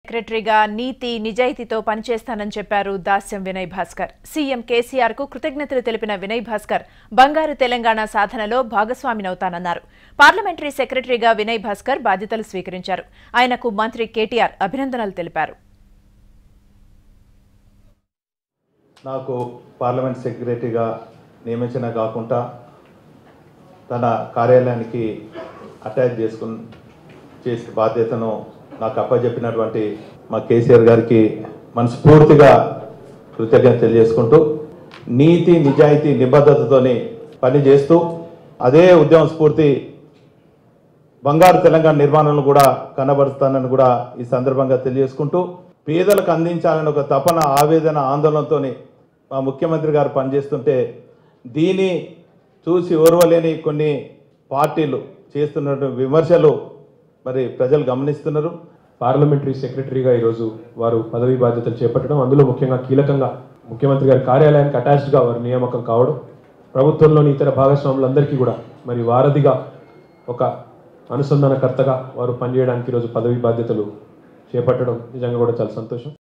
సెక్రటరీగా నీతి నిజాయితీతో పనిచేస్తానని చెప్పారు దాస్యం వినయ్ భాస్కర్ సీఎం కేసీఆర్ కు కృతజ్ఞతలు తెలిపిన వినయ్ భాస్కర్ బంగారు తెలంగాణ సాధనలో భాగస్వామినవుతానన్నారు పార్లమెంటరీ సెక్రటరీగా వినయ్ భాస్కర్ బాధ్యతలు స్వీకరించారు ఆయనకు మంత్రి కేటీఆర్ అభినందనలు తెలిపారు నాకు పార్లమెంట్ సెక్రటరీగా నియమించిన కాకుండా తన కార్యాలయానికి అటాచ్ చేసుకుని చేసే బాధ్యతను నాకు అప్పచెప్పినటువంటి మా కేసీఆర్ గారికి మనస్ఫూర్తిగా కృతజ్ఞత తెలియజేసుకుంటూ నీతి నిజాయితీ నిబద్ధతతోని పనిచేస్తూ అదే ఉద్యమ స్ఫూర్తి బంగారు తెలంగాణ నిర్మాణంలో కూడా కనబరుస్తానని కూడా ఈ సందర్భంగా తెలియజేసుకుంటూ పేదలకు అందించాలని ఒక తపన ఆవేదన ఆందోళనతో మా ముఖ్యమంత్రి గారు పనిచేస్తుంటే దీన్ని చూసి ఓర్వలేని కొన్ని పార్టీలు చేస్తున్నటువంటి విమర్శలు మరి ప్రజలు గమనిస్తున్నారు పార్లమెంటరీ సెక్రటరీగా ఈరోజు వారు పదవి బాధ్యతలు చేపట్టడం అందులో ముఖ్యంగా కీలకంగా ముఖ్యమంత్రి గారి కార్యాలయానికి అటాచ్డ్గా వారు నియామకం కావడం ప్రభుత్వంలోని ఇతర భాగస్వాములందరికీ కూడా మరి వారధిగా ఒక అనుసంధానకర్తగా వారు పనిచేయడానికి ఈరోజు పదవి బాధ్యతలు చేపట్టడం నిజంగా కూడా చాలా సంతోషం